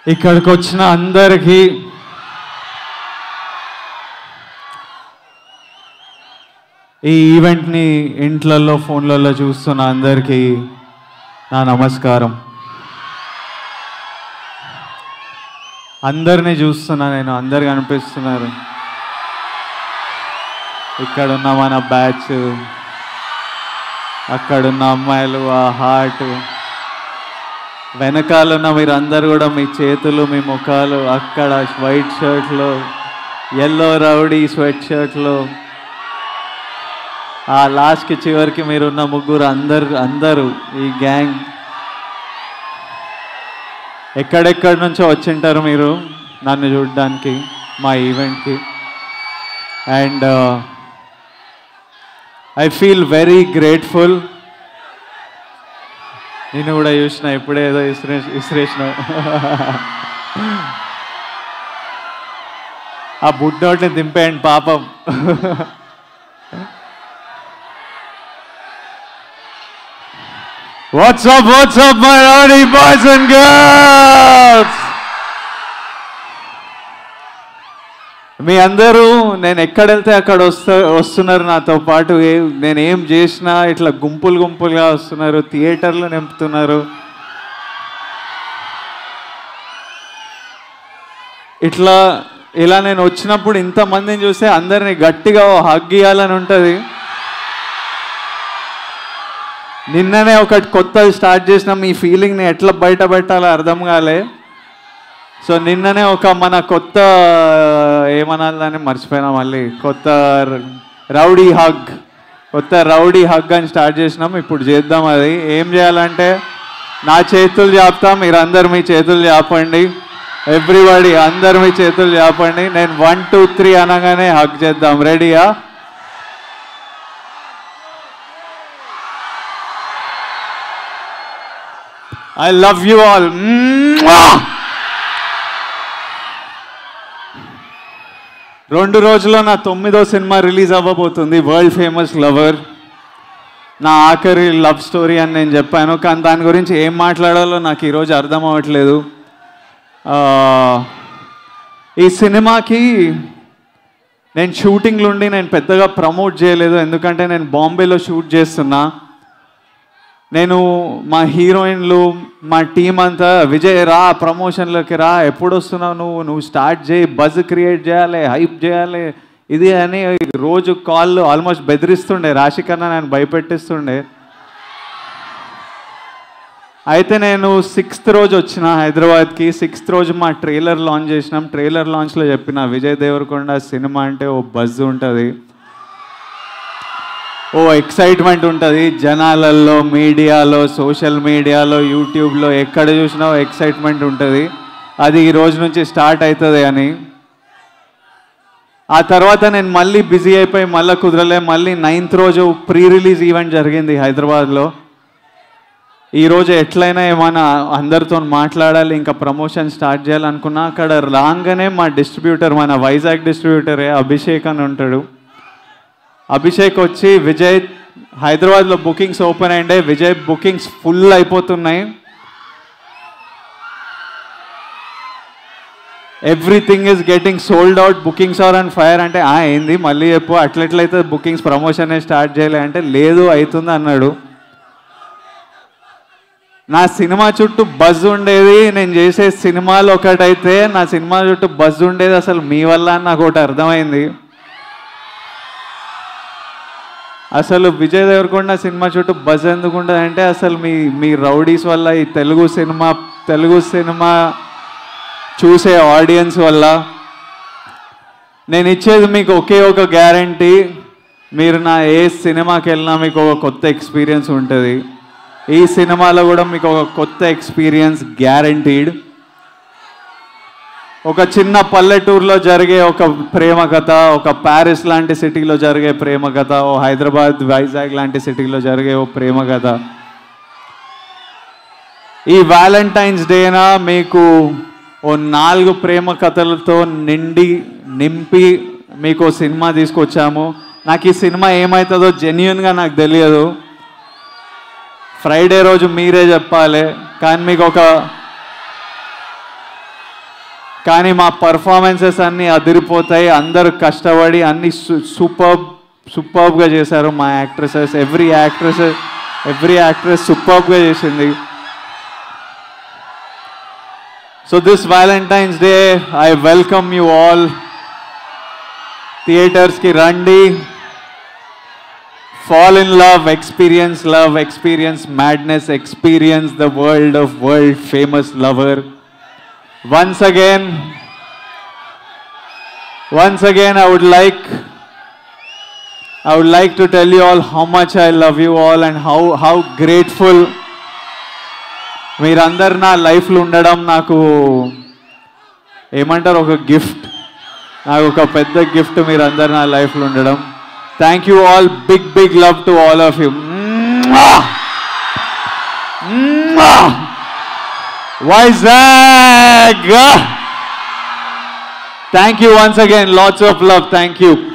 ఇక్కడికి వచ్చిన అందరికీ ఈ ఈవెంట్ని ఇంట్లలో ఫోన్లలో చూస్తున్న అందరికీ నా నమస్కారం అందరినీ చూస్తున్నా నేను అందరు కనిపిస్తున్నారు ఇక్కడ ఉన్న మన బ్యాచ్ అక్కడున్న అమ్మాయిలు ఆ హార్ట్ వెనకాలన్న మీరు అందరు కూడా మీ చేతులు మీ ముఖాలు అక్కడ వైట్ షర్ట్లో ఎల్లో రౌడీ స్వెట్ షర్ట్లో ఆ లాస్ట్కి చివరికి మీరున్న ముగ్గురు అందరు అందరూ ఈ గ్యాంగ్ ఎక్కడెక్కడి నుంచో వచ్చింటారు మీరు నన్ను చూడడానికి మా ఈవెంట్కి and I feel very grateful నేను కూడా చూసిన ఇప్పుడే ఏదో ఇసిరే ఇసిరేసిన ఆ బుడ్డోటిని దింపేయండి పాపం What's up, what's up, my rowdy boys and girls? మీ అందరూ నేను ఎక్కడ వెళ్తే అక్కడ వస్తా వస్తున్నారు నాతో పాటు ఏ నేను ఏం చేసినా ఇట్లా గుంపులు గుంపులుగా వస్తున్నారు థియేటర్లు నింపుతున్నారు ఇట్లా ఇలా నేను వచ్చినప్పుడు ఇంతమందిని చూస్తే అందరిని గట్టిగా హగ్ ఇవ్వాలని ఉంటుంది నిన్ననే ఒకటి కొత్తది స్టార్ట్ చేసినాం ఈ ఫీలింగ్ని ఎట్లా బయట పెట్టాలో అర్థం కాలే సో నిన్ననే ఒక మన కొత్త ఏమనాలి దాన్ని మర్చిపోయినా మళ్ళీ కొత్త రౌడీ హగ్ కొత్త రౌడీ హగ్ అని స్టార్ట్ చేసినాం ఇప్పుడు చేద్దాం అది ఏం చేయాలంటే నా చేతులు చాపుతా మీరు అందరు మీ చేతులు చాపండి ఎవ్రీబడి అందరు మీ చేతులు చాపండి నేను వన్ టూ త్రీ అనగానే హగ్ చేద్దాం రెడీయా ఐ లవ్ యూ ఆల్ రెండు రోజుల్లో నా తొమ్మిదో సినిమా రిలీజ్ అవ్వబోతుంది వరల్డ్ ఫేమస్ లవర్ నా ఆఖరి లవ్ స్టోరీ అని నేను చెప్పాను కానీ దాని గురించి ఏం మాట్లాడాలో నాకు ఈరోజు అర్థం అవ్వట్లేదు ఆ, ఈ సినిమాకి నేను షూటింగ్లు ఉండి నేను పెద్దగా ప్రమోట్ చేయలేదు ఎందుకంటే నేను బాంబేలో షూట్ చేస్తున్నా నేను మా హీరోయిన్లు మా టీం అంతా విజయ్ రా ప్రమోషన్లోకి రా ఎప్పుడు వస్తున్నావు నువ్వు నువ్వు స్టార్ట్ చేయి బజ్ క్రియేట్ చేయాలి హైప్ చేయాలి ఇది అని రోజు కాల్ ఆల్మోస్ట్ బెదిరిస్తుండే రాశి కన్నా నేను భయపెట్టిస్తుండే అయితే నేను సిక్స్త్ రోజు వచ్చిన హైదరాబాద్కి సిక్స్త్ రోజు మా ట్రైలర్ లాంచ్ చేసినాం ట్రైలర్ లాంచ్లో చెప్పిన విజయ్ దేవరకొండ సినిమా అంటే ఓ బజ్ ఉంటుంది ఓ ఎక్సైట్మెంట్ ఉంటుంది జనాలలో మీడియాలో సోషల్ మీడియాలో యూట్యూబ్లో ఎక్కడ చూసినా ఓ ఎక్సైట్మెంట్ ఉంటుంది అది ఈ రోజు నుంచి స్టార్ట్ అవుతుంది అని ఆ తర్వాత నేను మళ్ళీ బిజీ అయిపోయి మళ్ళీ కుదరలే మళ్ళీ నైన్త్ రోజు ప్రీ రిలీజ్ ఈవెంట్ జరిగింది హైదరాబాద్లో ఈరోజు ఎట్లయినా ఏమైనా అందరితో మాట్లాడాలి ఇంకా ప్రమోషన్ స్టార్ట్ చేయాలనుకున్నా అక్కడ రాగానే మా డిస్ట్రిబ్యూటర్ మన వైజాగ్ డిస్ట్రిబ్యూటరే అభిషేక్ అని ఉంటాడు అభిషేక్ వచ్చి విజయ్ హైదరాబాద్లో బుకింగ్స్ ఓపెన్ అయ్యిండే విజయ్ బుకింగ్స్ ఫుల్ అయిపోతున్నాయి everything is getting sold out bookings are and fire అంటే ఆ ఏంది మళ్ళీ చెప్పు అట్లెట్లయితే బుకింగ్స్ ప్రమోషన్ స్టార్ట్ చేయలే అంటే లేదు అవుతుంది అన్నాడు నా సినిమా చుట్టూ బజ్ ఉండేది నేను చేసే సినిమాలు ఒకటైతే నా సినిమా చుట్టూ బజ్ ఉండేది అసలు మీ వల్ల అని నాకు ఒకటి అర్థమైంది అసలు విజయ్ దేవరకొండ సినిమా చుట్టూ బజ్ ఎందుకు ఉంటుంది అంటే అసలు మీ మీ రౌడీస్ వల్ల ఈ తెలుగు సినిమా తెలుగు సినిమా చూసే ఆడియన్స్ వల్ల నేను ఇచ్చేది మీకు ఒకే ఒక గ్యారంటీ మీరు నా ఏ సినిమాకి వెళ్ళినా మీకు ఒక కొత్త ఎక్స్పీరియన్స్ ఉంటుంది ఈ సినిమాలో కూడా మీకు ఒక కొత్త ఎక్స్పీరియన్స్ గ్యారంటీడ్ ఒక చిన్న పల్లెటూరులో జరిగే ఒక ప్రేమ కథ ఒక ప్యారిస్ లాంటి సిటీలో జరిగే ప్రేమ కథ ఓ హైదరాబాద్ వైజాగ్ లాంటి సిటీలో జరిగే ఓ ప్రేమ కథ ఈ వ్యాలంటైన్స్ డేనా మీకు ఓ నాలుగు ప్రేమ కథలతో నిండి నింపి మీకు ఓ సినిమా తీసుకొచ్చాము నాకు ఈ సినిమా ఏమవుతుందో జెన్యున్గా నాకు తెలియదు ఫ్రైడే రోజు మీరే చెప్పాలి కానీ మీకు ఒక కానీ మా పర్ఫార్మెన్సెస్ అన్నీ అదిరిపోతాయి అందరూ కష్టపడి అన్ని సూపర్ సూపర్బ్గా చేశారు మా actresses every actress every actress సూపర్బ్గా చేసింది so this valentine's day I welcome you all థియేటర్స్కి రండి fall in love, experience love, experience madness, experience the world of world famous lover. Once again, once again, I would like, I would like to tell you all how much I love you all and how how grateful మీరందరు నా లైఫ్లో ఉండడం నాకు ఏమంటారు ఒక gift నాకు ఒక పెద్ద గిఫ్ట్ మీరందరు నా లైఫ్లో ఉండడం thank you all big big love to all of you Vizag thank you once again lots of love thank you